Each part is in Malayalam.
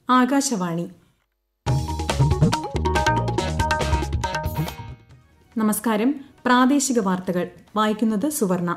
ആകാശവാണി നമസ്കാരം പ്രാദേശിക വാർത്തകൾ വായിക്കുന്നത് സുവർണ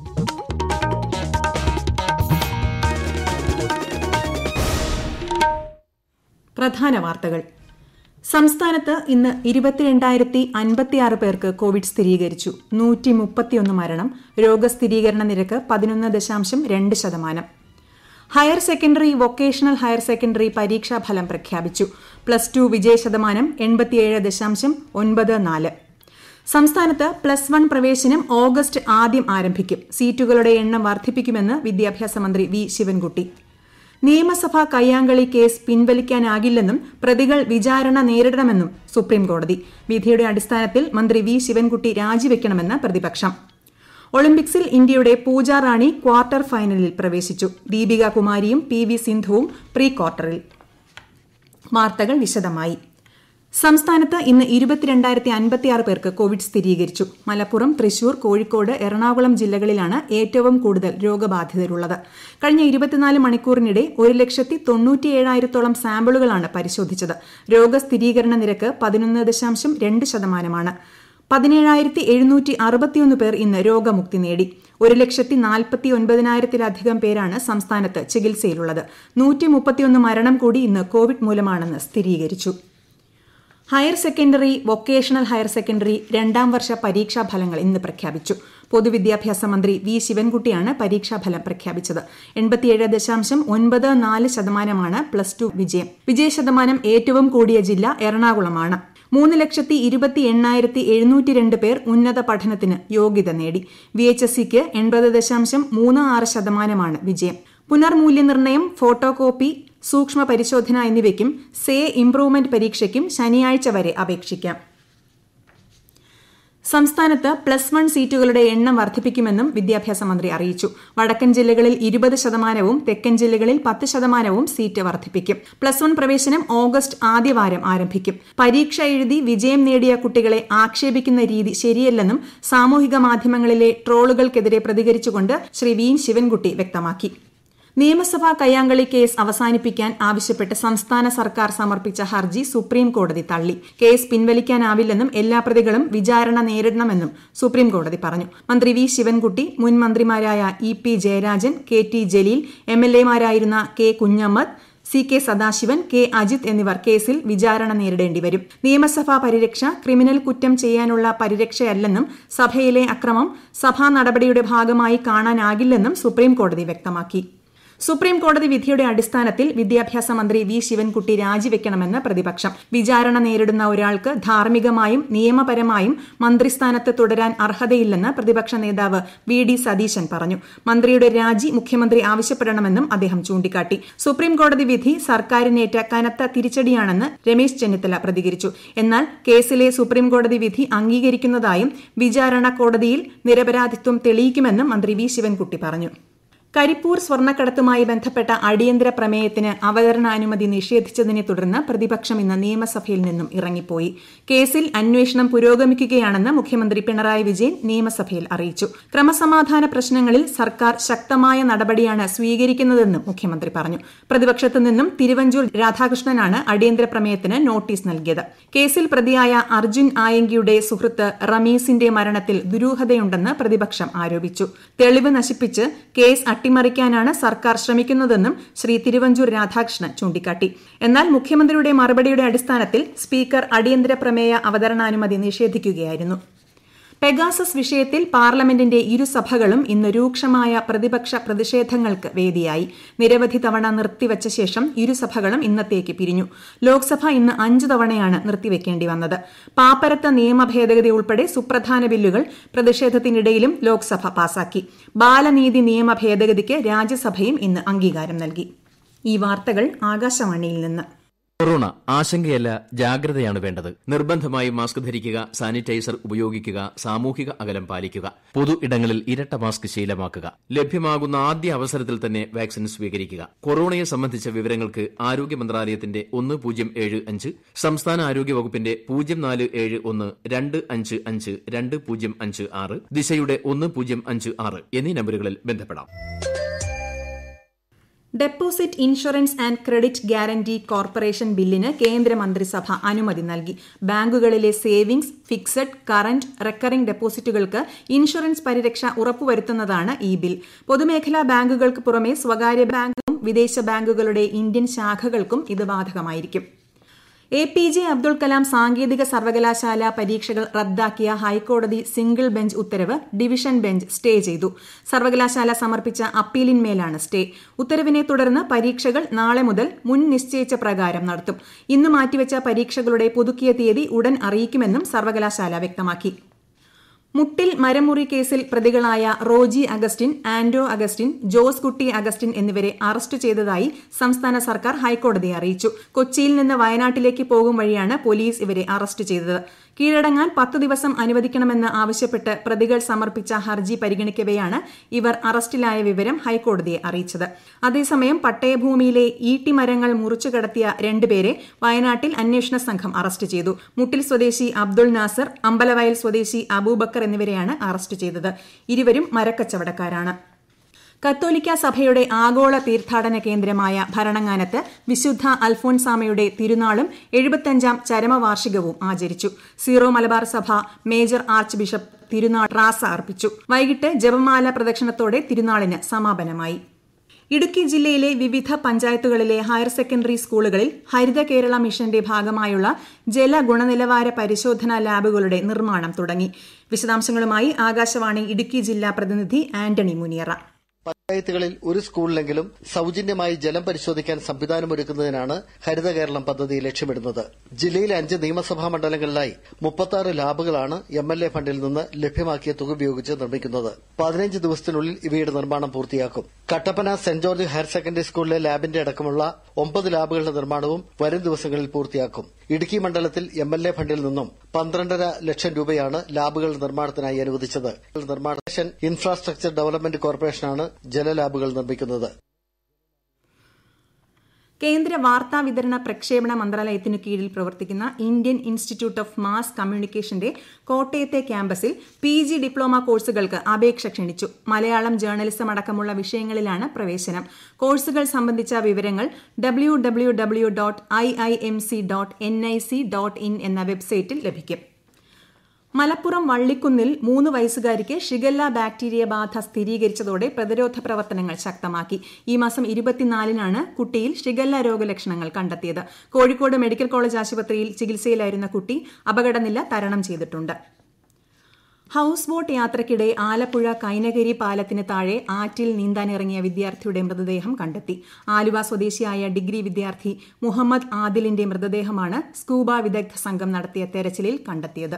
പ്രധാന വാർത്തകൾ സംസ്ഥാനത്ത് ഇന്ന് ഇരുപത്തിരണ്ടായിരത്തി അൻപത്തിയാറ് പേർക്ക് കോവിഡ് സ്ഥിരീകരിച്ചു നൂറ്റി മുപ്പത്തിയൊന്ന് മരണം രോഗസ്ഥിരീകരണ നിരക്ക് പതിനൊന്ന് ദശാംശം രണ്ട് ശതമാനം higher secondary vocational higher secondary പരീക്ഷാ ഫലം പ്രഖ്യാപിച്ചു പ്ലസ് ടു വിജയ ശതമാനം എൺപത്തിയേഴ് ദശാംശം ഒൻപത് നാല് സംസ്ഥാനത്ത് പ്ലസ് വൺ പ്രവേശനം ഓഗസ്റ്റ് ആദ്യം ആരംഭിക്കും സീറ്റുകളുടെ എണ്ണം വർദ്ധിപ്പിക്കുമെന്ന് വിദ്യാഭ്യാസ മന്ത്രി വി ശിവൻകുട്ടി നിയമസഭാ കയ്യാങ്കളി കേസ് പിൻവലിക്കാനാകില്ലെന്നും പ്രതികൾ വിചാരണ നേരിടണമെന്നും സുപ്രീംകോടതി വിധിയുടെ അടിസ്ഥാനത്തിൽ മന്ത്രി വി ശിവൻകുട്ടി രാജിവെക്കണമെന്ന് പ്രതിപക്ഷം ഒളിമ്പിക്സിൽ ഇന്ത്യയുടെ പൂജ റാണി ക്വാർട്ടർ ഫൈനലിൽ പ്രവേശിച്ചു ദീപിക കുമാരിയും പി വി സിന്ധുവും പ്രീ ക്വാർട്ടറിൽ വാർത്തകൾ വിശദമായി സംസ്ഥാനത്ത് ഇന്ന് ഇരുപത്തിരണ്ടായിരത്തി അൻപത്തിയാറ് പേർക്ക് കോവിഡ് സ്ഥിരീകരിച്ചു മലപ്പുറം തൃശൂർ കോഴിക്കോട് എറണാകുളം ജില്ലകളിലാണ് ഏറ്റവും കൂടുതൽ രോഗബാധിതരുള്ളത് കഴിഞ്ഞ ഇരുപത്തിനാല് മണിക്കൂറിനിടെ ഒരു ലക്ഷത്തി തൊണ്ണൂറ്റിയേഴായിരത്തോളം സാമ്പിളുകളാണ് പരിശോധിച്ചത് രോഗസ്ഥിരീകരണ നിരക്ക് പതിനൊന്ന് ദശാംശം രണ്ട് ശതമാനമാണ് പതിനേഴായിരത്തി എഴുന്നൂറ്റി അറുപത്തിയൊന്ന് പേർ ഇന്ന് രോഗമുക്തി നേടി ഒരു ലക്ഷത്തി നാൽപ്പത്തി ഒൻപതിനായിരത്തിലധികം പേരാണ് സംസ്ഥാനത്ത് ചികിത്സയിലുള്ളത് നൂറ്റി മുപ്പത്തിയൊന്ന് മരണം കൂടി ഇന്ന് കോവിഡ് മൂലമാണെന്ന് സ്ഥിരീകരിച്ചു higher secondary vocational higher secondary രണ്ടാം വർഷ പരീക്ഷാ ഫലങ്ങൾ ഇന്ന് പ്രഖ്യാപിച്ചു പൊതുവിദ്യാഭ്യാസ മന്ത്രി വി ശിവൻകുട്ടിയാണ് പരീക്ഷാഫലം പ്രഖ്യാപിച്ചത് എൺപത്തിയേഴ് ദശാംശം ഒൻപത് നാല് ശതമാനമാണ് പ്ലസ് ടു വിജയം വിജയ ശതമാനം ഏറ്റവും കൂടിയ ജില്ല എറണാകുളമാണ് മൂന്ന് ലക്ഷത്തി ഇരുപത്തി എണ്ണായിരത്തി എഴുന്നൂറ്റി രണ്ട് പേർ ഉന്നത പഠനത്തിന് യോഗ്യത നേടി വി എച്ച് എസ് സിക്ക് എൺപത് ദശാംശം മൂന്ന് ആറ് ശതമാനമാണ് വിജയം പുനർമൂല്യനിർണ്ണയം ഫോട്ടോ കോപ്പി സൂക്ഷ്മ പരിശോധന എന്നിവയ്ക്കും സേ ഇംപ്രൂവ്മെന്റ് പരീക്ഷയ്ക്കും ശനിയാഴ്ച വരെ അപേക്ഷിക്കാം സംസ്ഥാനത്ത് പ്ലസ് വൺ സീറ്റുകളുടെ എണ്ണം വർദ്ധിപ്പിക്കുമെന്നും വിദ്യാഭ്യാസ മന്ത്രി അറിയിച്ചു വടക്കൻ ജില്ലകളിൽ ഇരുപത് ശതമാനവും തെക്കൻ ജില്ലകളിൽ പത്ത് ശതമാനവും സീറ്റ് വർദ്ധിപ്പിക്കും പ്ലസ് വൺ പ്രവേശനം ഓഗസ്റ്റ് ആദ്യവാരം ആരംഭിക്കും പരീക്ഷ എഴുതി വിജയം നേടിയ കുട്ടികളെ ആക്ഷേപിക്കുന്ന രീതി ശരിയല്ലെന്നും സാമൂഹിക മാധ്യമങ്ങളിലെ ട്രോളുകൾക്കെതിരെ പ്രതികരിച്ചുകൊണ്ട് ശ്രീ വീൻ ശിവൻകുട്ടി വ്യക്തമാക്കി നിയമസഭാ കയ്യാങ്കളി കേസ് അവസാനിപ്പിക്കാൻ ആവശ്യപ്പെട്ട് സംസ്ഥാന സർക്കാർ സമർപ്പിച്ച ഹർജി സുപ്രീം കോടതി തള്ളി കേസ് പിൻവലിക്കാനാവില്ലെന്നും എല്ലാ പ്രതികളും വിചാരണ നേരിടണമെന്നും സുപ്രീം കോടതി പറഞ്ഞു മന്ത്രി വി ശിവൻകുട്ടി മുൻ മന്ത്രിമാരായ E P Jayarajan K T Jaleel M L എമാരായിരുന്ന K Kunhammed C K Sadasivan K Ajith എന്നിവർ കേസിൽ വിചാരണ നേരിടേണ്ടി വരും നിയമസഭാ പരിരക്ഷ ക്രിമിനൽ കുറ്റം ചെയ്യാനുള്ള പരിരക്ഷയല്ലെന്നും സഭയിലെ അക്രമം സഭാ നടപടിയുടെ ഭാഗമായി കാണാനാകില്ലെന്നും സുപ്രീം കോടതി വ്യക്തമാക്കി സുപ്രീം കോടതി വിധിയുടെ അടിസ്ഥാനത്തിൽ വിദ്യാഭ്യാസ മന്ത്രി വി ശിവൻകുട്ടി രാജിവെക്കണമെന്ന് പ്രതിപക്ഷം വിചാരണ നേരിടുന്ന ഒരാൾക്ക് ധാർമ്മികമായും നിയമപരമായും മന്ത്രിസ്ഥാനത്ത് തുടരാൻ അർഹതയില്ലെന്ന് പ്രതിപക്ഷ നേതാവ് വി ഡി സതീശൻ പറഞ്ഞു മന്ത്രിയുടെ രാജി മുഖ്യമന്ത്രി ആവശ്യപ്പെടണമെന്നും അദ്ദേഹം ചൂണ്ടിക്കാട്ടി സുപ്രീം കോടതി വിധി സർക്കാരിനേറ്റ കനത്ത തിരിച്ചടിയാണെന്ന് രമേശ് ചെന്നിത്തല പ്രതികരിച്ചു എന്നാൽ കേസിലെ സുപ്രീം കോടതി വിധി അംഗീകരിക്കുന്നതായും വിചാരണ കോടതിയിൽ നിരപരാധിത്വം തെളിയിക്കുമെന്നും മന്ത്രി വി ശിവൻകുട്ടി പറഞ്ഞു കരിപ്പൂർ സ്വർണ്ണക്കടത്തുമായി ബന്ധപ്പെട്ട അടിയന്തര പ്രമേയത്തിന് അവതരണാനുമതി നിഷേധിച്ചതിനെ തുടർന്ന് പ്രതിപക്ഷം ഇന്ന് നിയമസഭയിൽ നിന്നും ഇറങ്ങിപ്പോയി കേസിൽ അന്വേഷണം പുരോഗമിക്കുകയാണെന്ന് മുഖ്യമന്ത്രി പിണറായി വിജയൻ നിയമസഭയിൽ അറിയിച്ചു ക്രമസമാധാന പ്രശ്നങ്ങളിൽ സർക്കാർ ശക്തമായ നടപടിയാണ് സ്വീകരിക്കുന്നതെന്നും മുഖ്യമന്ത്രി പറഞ്ഞു പ്രതിപക്ഷത്തു നിന്നും തിരുവഞ്ചൂർ രാധാകൃഷ്ണനാണ് അടിയന്തര പ്രമേയത്തിന് നോട്ടീസ് നൽകിയത് കേസിൽ പ്രതിയായ അർജുൻ ആയങ്കിയുടെ സുഹൃത്ത് റമീസിന്റെ മരണത്തിൽ ദുരൂഹതയുണ്ടെന്ന് പ്രതിപക്ഷം ആരോപിച്ചു തെളിവ് നശിപ്പിച്ച് കേസ് അട്ടിമറിക്കാനാണ് സർക്കാർ ശ്രമിക്കുന്നതെന്നും ശ്രീ തിരുവഞ്ചൂർ രാധാകൃഷ്ണൻ ചൂണ്ടിക്കാട്ടി എന്നാൽ മുഖ്യമന്ത്രിയുടെ മറുപടിയുടെ അടിസ്ഥാനത്തിൽ സ്പീക്കർ അടിയന്തര പ്രമേയ അവതരണാനുമതി നിഷേധിക്കുകയായിരുന്നു പെഗാസസ് വിഷയത്തിൽ പാർലമെന്റിന്റെ ഇരുസഭകളും ഇന്ന് രൂക്ഷമായ പ്രതിപക്ഷ പ്രതിഷേധങ്ങൾക്ക് വേദിയായി നിരവധി തവണ നിർത്തിവച്ച ശേഷം ഇരുസഭകളും ഇന്നത്തേക്ക് പിരിഞ്ഞു ലോക്സഭ ഇന്ന് അഞ്ചു തവണയാണ് നിർത്തിവെക്കേണ്ടി വന്നത് പാപ്പരത്ത നിയമ ഭേദഗതി ഉൾപ്പെടെ സുപ്രധാന ബില്ലുകൾ പ്രതിഷേധത്തിനിടയിലും ലോക്സഭ പാസാക്കി ബാലനീതി നിയമ ഭേദഗതിക്ക് രാജ്യസഭയും ഇന്ന് അംഗീകാരം നൽകി ഈ വാർത്തകൾ ആകാശവാണിയിൽ നിന്ന് കൊറോണ ആശങ്കയല്ല ജാഗ്രതയാണ് വേണ്ടത് നിർബന്ധമായി മാസ്ക് ധരിക്കുക സാനിറ്റൈസർ ഉപയോഗിക്കുക സാമൂഹിക അകലം പാലിക്കുക പൊതു ഇടങ്ങളിൽ ഇരട്ട മാസ്ക് ശീലമാക്കുക ലഭ്യമാകുന്ന ആദ്യ അവസരത്തിൽ തന്നെ വാക്സിൻ സ്വീകരിക്കുക കൊറോണയെ സംബന്ധിച്ച വിവരങ്ങൾക്ക് ആരോഗ്യ മന്ത്രാലയത്തിന്റെ ഒന്ന് പൂജ്യം ഏഴ് അഞ്ച് സംസ്ഥാന ആരോഗ്യ വകുപ്പിന്റെ പൂജ്യം നാല് ഏഴ് ഒന്ന് രണ്ട് അഞ്ച് അഞ്ച് രണ്ട് പൂജ്യം അഞ്ച് ആറ് ദിശയുടെ ഒന്ന് പൂജ്യം അഞ്ച് ആറ് എന്നീ നമ്പറുകളിൽ ബന്ധപ്പെടാം deposit insurance and credit guarantee corporation ബില്ലിന് കേന്ദ്രമന്ത്രിസഭ അനുമതി നൽകി ബാങ്കുകളിലെ സേവിംഗ്സ് ഫിക്സഡ് കറന്റ് റെക്കറിംഗ് ഡെപ്പോസിറ്റുകൾക്ക് ഇൻഷുറൻസ് പരിരക്ഷ ഉറപ്പുവരുത്തുന്നതാണ് ഈ ബിൽ പൊതുമേഖലാ ബാങ്കുകൾക്ക് പുറമെ സ്വകാര്യ ബാങ്കും വിദേശ ബാങ്കുകളുടെ ഇന്ത്യൻ ശാഖകൾക്കും ഇത് ബാധകമായിരിക്കും A P J Abdul Kalam സാങ്കേതിക സർവകലാശാല പരീക്ഷകൾ റദ്ദാക്കിയ ഹൈക്കോടതി സിംഗിൾ ബെഞ്ച് ഉത്തരവ് ഡിവിഷൻ ബെഞ്ച് സ്റ്റേ ചെയ്തു സർവകലാശാല സമർപ്പിച്ച അപ്പീലിന്മേലാണ് സ്റ്റേ ഉത്തരവിനെ തുടർന്ന് പരീക്ഷകൾ നാളെ മുതൽ മുൻ നിശ്ചയിച്ച പ്രകാരം നടത്തും ഇന്ന് മാറ്റിവെച്ച പരീക്ഷകളുടെ പുതുക്കിയ തീയതി ഉടൻ അറിയിക്കുമെന്നും സർവകലാശാല വ്യക്തമാക്കി മുട്ടിൽ മരമുറി കേസിൽ പ്രതികളായ റോജി അഗസ്റ്റിൻ ആൻഡോ അഗസ്റ്റിൻ ജോസ് കുട്ടി അഗസ്റ്റിൻ എന്നിവരെ അറസ്റ്റ് ചെയ്തതായി സംസ്ഥാന സർക്കാർ ഹൈക്കോടതിയെ അറിയിച്ചു കൊച്ചിയിൽ നിന്ന് വയനാട്ടിലേക്ക് പോകും വഴിയാണ് പോലീസ് ഇവരെ അറസ്റ്റ് ചെയ്തത് കീഴടങ്ങാൻ പത്ത് ദിവസം അനുവദിക്കണമെന്ന് ആവശ്യപ്പെട്ട് പ്രതികൾ സമർപ്പിച്ച ഹർജി പരിഗണിക്കവെയാണ് ഇവർ അറസ്റ്റിലായ വിവരം ഹൈക്കോടതിയെ അറിയിച്ചത് അതേസമയം പട്ടയഭൂമിയിലെ ഈട്ടിമരങ്ങൾ മുറിച്ചു കടത്തിയ രണ്ടുപേരെ വയനാട്ടിൽ അന്വേഷണ സംഘം അറസ്റ്റ് ചെയ്തു മുട്ടിൽ സ്വദേശി അബ്ദുൾ നാസർ അമ്പലവയൽ സ്വദേശി അബൂബക്കർ എന്നിവരെയാണ് അറസ്റ്റ് ചെയ്തത് ഇരുവരും മരക്കച്ചവടക്കാരാണ് കത്തോലിക്ക സഭയുടെ ആഗോള തീർത്ഥാടന കേന്ദ്രമായ ഭരണങ്ങാനത്ത് വിശുദ്ധ അൽഫോൻസാമയുടെ തിരുനാളും എഴുപത്തഞ്ചാം ചരമവാർഷികവും ആചരിച്ചു സീറോ മലബാർ സഭ മേജർ ആർച്ച് ബിഷപ്പ് തിരുനാൾ റാസ അർപ്പിച്ചു വൈകിട്ട് ജപമാല പ്രദക്ഷിണത്തോടെ തിരുനാളിന് സമാപനമായി ഇടുക്കി ജില്ലയിലെ വിവിധ പഞ്ചായത്തുകളിലെ ഹയർ സെക്കൻഡറി സ്കൂളുകളിൽ ഹരിത കേരള മിഷന്റെ ഭാഗമായുള്ള ജല ഗുണനിലവാര പരിശോധനാ ലാബുകളുടെ നിർമ്മാണം തുടങ്ങി വിശദാംശങ്ങളുമായി ആകാശവാണി ഇടുക്കി ജില്ലാ പ്രതിനിധി ആന്റണി മുനിയറ പഞ്ചായത്തുകളിൽ ഒരു സ്കൂളിലെങ്കിലും സൌജന്യമായി ജലം പരിശോധിക്കാൻ സംവിധാനമൊരുക്കുന്നതിനാണ് ഹരിത കേരളം പദ്ധതി ലക്ഷ്യമിടുന്നത് ജില്ലയിലെ അഞ്ച് നിയമസഭാ മണ്ഡലങ്ങളിലായി മുപ്പത്തി ലാബുകളാണ് എം എൽ എ ഫണ്ടിൽ നിന്ന് ലഭ്യമാക്കിയ തുക ഉപയോഗിച്ച് നിർമ്മിക്കുന്നത് പതിനഞ്ച് ദിവസത്തിനുള്ളിൽ ഇവയുടെ നിർമ്മാണം പൂർത്തിയാക്കും Kattappana Saint George higher secondary സ്കൂളിലെ ലാബിന്റെ അടക്കമുള്ള ഒമ്പത് ലാബുകളുടെ നിർമ്മാണവും വരും ദിവസങ്ങളിൽ പൂർത്തിയാക്കും ഇടുക്കി മണ്ഡലത്തിൽ എം എൽ എ ഫണ്ടിൽ നിന്നും പന്ത്രണ്ടര ലക്ഷം രൂപയാണ് ലാബുകൾ നിർമ്മാണത്തിനായി അനുവദിച്ചത് നിർമ്മാണ ഇൻഫ്രാസ്ട്രക്ചർ ഡെവലപ്മെന്റ് കോർപ്പറേഷനാണ് ജലലാബുകൾ നിർമ്മിക്കുന്നത് കേന്ദ്ര വാർത്താ വിതരണ പ്രക്ഷേപണ മന്ത്രാലയത്തിനു കീഴിൽ പ്രവർത്തിക്കുന്ന ഇന്ത്യൻ ഇൻസ്റ്റിറ്റ്യൂട്ട് ഓഫ് മാസ് കമ്മ്യൂണിക്കേഷന്റെ കോട്ടയത്തെ ക്യാമ്പസിൽ പി ജി ഡിപ്ലോമ കോഴ്സുകൾക്ക് അപേക്ഷ ക്ഷണിച്ചു മലയാളം ജേർണലിസം അടക്കമുള്ള വിഷയങ്ങളിലാണ് പ്രവേശനം കോഴ്സുകൾ സംബന്ധിച്ച വിവരങ്ങൾ W W W dot I I M C dot N I C dot in എന്ന വെബ്സൈറ്റിൽ ലഭിക്കും മലപ്പുറം വള്ളിക്കുന്നിൽ മൂന്ന് വയസ്സുകാരിക്ക് ഷിഗല്ല ബാക്ടീരിയ ബാധ സ്ഥിരീകരിച്ചതോടെ പ്രതിരോധ പ്രവർത്തനങ്ങൾ ശക്തമാക്കി ഈ മാസം ഇരുപത്തിനാലിനാണ് കുട്ടിയിൽ ഷിഗല്ല രോഗലക്ഷണങ്ങൾ കണ്ടെത്തിയത് കോഴിക്കോട് മെഡിക്കൽ കോളേജ് ആശുപത്രിയിൽ ചികിത്സയിലായിരുന്ന കുട്ടി അപകടനില തരണം ചെയ്തിട്ടുണ്ട് ഹൌസ് ബോട്ട് യാത്രയ്ക്കിടെ ആലപ്പുഴ കൈനകരി പാലത്തിന് താഴെ ആറ്റിൽ നീന്താനിറങ്ങിയ വിദ്യാർത്ഥിയുടെ മൃതദേഹം കണ്ടെത്തി ആലുവ സ്വദേശിയായ ഡിഗ്രി വിദ്യാർത്ഥി മുഹമ്മദ് ആദിലിന്റെ മൃതദേഹമാണ് സ്കൂബ വിദഗ്ധ സംഘം നടത്തിയ തെരച്ചിലിൽ കണ്ടെത്തിയത്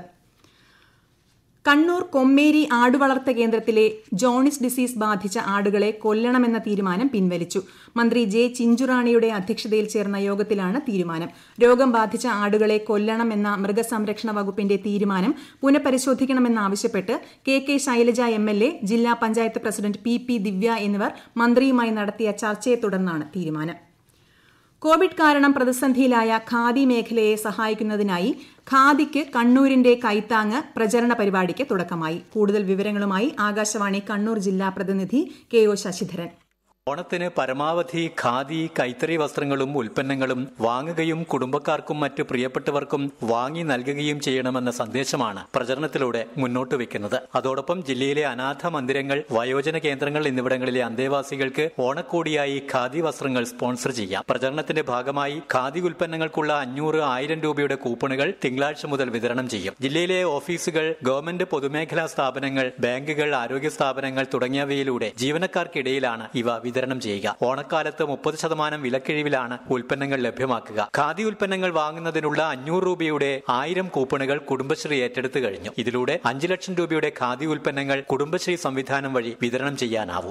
കണ്ണൂർ കൊമ്മേരി ആടുവളർത്ത കേന്ദ്രത്തിലെ ജോണിസ് ഡിസീസ് ബാധിച്ച ആടുകളെ കൊല്ലണമെന്ന തീരുമാനം പിൻവലിച്ചു മന്ത്രി ജെ ചിഞ്ചുറാണിയുടെ അധ്യക്ഷതയിൽ ചേർന്ന യോഗത്തിലാണ് തീരുമാനം രോഗം ബാധിച്ച ആടുകളെ കൊല്ലണമെന്ന മൃഗസംരക്ഷണ വകുപ്പിന്റെ തീരുമാനം പുനഃപരിശോധിക്കണമെന്നാവശ്യപ്പെട്ട് K K Shailaja M L A ജില്ലാ panchayat president P P Divya എന്നിവർ മന്ത്രിയുമായി നടത്തിയ ചർച്ചയെ തുടർന്നാണ് തീരുമാനം കോവിഡ് കാരണം പ്രതിസന്ധിയിലായ ഖാദി മേഖലയെ സഹായിക്കുന്നതിനായി ഖാദിക്ക് കണ്ണൂരിന്റെ കൈത്താങ് പ്രചരണ പരിപാടിക്ക് തുടക്കമായി കൂടുതൽ വിവരങ്ങളുമായി ആകാശവാണി കണ്ണൂർ ജില്ലാ പ്രതിനിധി കെ ഒ ശശിധരൻ ഓണത്തിന് പരമാവധി ഖാദി കൈത്തറി വസ്ത്രങ്ങളും ഉൽപ്പന്നങ്ങളും വാങ്ങുകയും കുടുംബക്കാർക്കും മറ്റ് പ്രിയപ്പെട്ടവർക്കും വാങ്ങി നൽകുകയും ചെയ്യണമെന്ന സന്ദേശമാണ് പ്രചരണത്തിലൂടെ മുന്നോട്ട് വെക്കുന്നത് അതോടൊപ്പം ജില്ലയിലെ അനാഥ മന്ദിരങ്ങൾ വയോജന കേന്ദ്രങ്ങൾ എന്നിവിടങ്ങളിലെ അന്തേവാസികൾക്ക് ഓണക്കോടിയായി ഖാദി വസ്ത്രങ്ങൾ സ്പോൺസർ ചെയ്യാം പ്രചരണത്തിന്റെ ഭാഗമായി ഖാദി ഉൽപ്പന്നങ്ങൾക്കുള്ള അഞ്ഞൂറ് ആയിരം രൂപയുടെ കൂപ്പണുകൾ തിങ്കളാഴ്ച മുതൽ വിതരണം ചെയ്യും ജില്ലയിലെ ഓഫീസുകൾ ഗവൺമെന്റ് പൊതുമേഖലാ സ്ഥാപനങ്ങൾ ബാങ്കുകൾ ആരോഗ്യ സ്ഥാപനങ്ങൾ തുടങ്ങിയവയിലൂടെ ജീവനക്കാർക്കിടയിലാണ് ഇവ വിതരണം ചെയ്യുക ഓണക്കാലത്ത് മുപ്പത് ശതമാനം വിലക്കിഴിവിലാണ് ഉൽപ്പന്നങ്ങൾ ലഭ്യമാക്കുക ഖാദി ഉൽപ്പന്നങ്ങൾ വാങ്ങുന്നതിനുള്ള അഞ്ഞൂറ് രൂപയുടെ ആയിരം കൂപ്പണുകൾ കുടുംബശ്രീ ഏറ്റെടുത്തു കഴിഞ്ഞു ഇതിലൂടെ അഞ്ചു ലക്ഷം രൂപയുടെ ഖാദി ഉൽപ്പന്നങ്ങൾ കുടുംബശ്രീ സംവിധാനം വഴി വിതരണം ചെയ്യാനാവും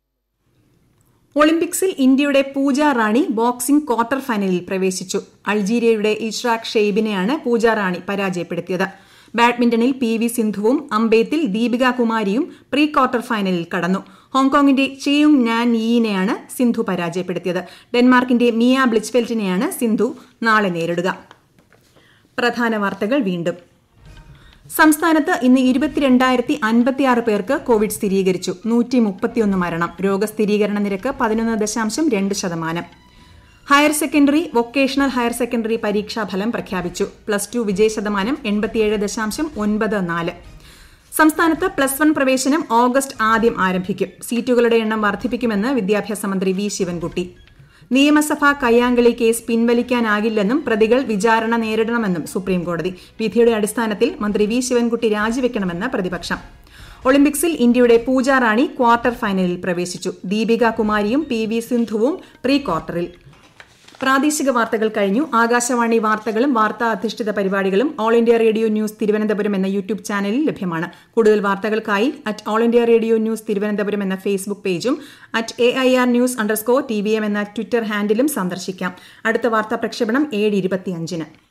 ഒളിമ്പിക്സിൽ ഇന്ത്യയുടെ പൂജ റാണി ബോക്സിംഗ് ക്വാർട്ടർ ഫൈനലിൽ പ്രവേശിച്ചു അൾജീരിയയുടെ ഇഷ്റാഖ് ഷെയ്ബിനെയാണ് പൂജ റാണി പരാജയപ്പെടുത്തിയത് ബാഡ്മിന്റണിൽ പി വി സിന്ധുവും അമ്പെയ്ത്തിൽ ദീപിക കുമാരിയും പ്രീ ക്വാർട്ടർ ഫൈനലിൽ കടന്നു ഹോങ്കോങ്ങിന്റെ ചിയുങ് നാൻ യിനെയാണ് സിന്ധു പരാജയപ്പെടുത്തിയത് ഡെൻമാർക്കിന്റെ മിയ ബ്ലിച്ച്ഫെൽറ്റിനെയാണ് സിന്ധു നാളെ നേരിടുക പ്രധാന വാർത്തകൾ വീണ്ടും സംസ്ഥാനത്ത് ഇന്ന് ഇരുപത്തിരണ്ടായിരത്തി അൻപത്തിയാറ് പേർക്ക് കോവിഡ് സ്ഥിരീകരിച്ചു നൂറ്റി മുപ്പത്തിയൊന്ന് മരണം രോഗസ്ഥിരീകരണ നിരക്ക് പതിനൊന്ന് ദശാംശം രണ്ട് ശതമാനം higher secondary vocational higher secondary പരീക്ഷാ ഫലം പ്രഖ്യാപിച്ചു പ്ലസ് ടു വിജയ ശതമാനം എൺപത്തിയേഴ് ദശാംശം ഒൻപത് നാല് സംസ്ഥാനത്ത് പ്ലസ് വൺ പ്രവേശനം ഓഗസ്റ്റ് ആദ്യം ആരംഭിക്കും സീറ്റുകളുടെ എണ്ണം വർദ്ധിപ്പിക്കുമെന്ന് വിദ്യാഭ്യാസ മന്ത്രി വി ശിവൻകുട്ടി നിയമസഭാ കയ്യാങ്കളി കേസ് പിൻവലിക്കാനാകില്ലെന്നും പ്രതികൾ വിചാരണ നേരിടണമെന്നും സുപ്രീംകോടതി വിധിയുടെ അടിസ്ഥാനത്തിൽ മന്ത്രി വി ശിവൻകുട്ടി രാജിവെക്കണമെന്ന് പ്രതിപക്ഷം ഒളിമ്പിക്സിൽ ഇന്ത്യയുടെ പൂജ റാണി ക്വാർട്ടർ ഫൈനലിൽ പ്രവേശിച്ചു ദീപിക കുമാരിയും പി വി സിന്ധുവും പ്രീ ക്വാർട്ടറിൽ പ്രാദേശിക വാർത്തകൾ കഴിഞ്ഞു ആകാശവാണി വാർത്തകളും വാർത്താ അധിഷ്ഠിത പരിപാടികളും All India Radio News Thiruvananthapuram എന്ന യൂട്യൂബ് ചാനലിൽ ലഭ്യമാണ് കൂടുതൽ വാർത്തകൾക്കായി at All India Radio News Thiruvananthapuram എന്ന ഫേസ്ബുക്ക് പേജും at A I R news underscore T V M എന്ന ട്വിറ്റർ ഹാൻഡിലും സന്ദർശിക്കാം അടുത്ത വാർത്താ പ്രക്ഷേപണം ഏഴ് ഇരുപത്തിയഞ്ചിന്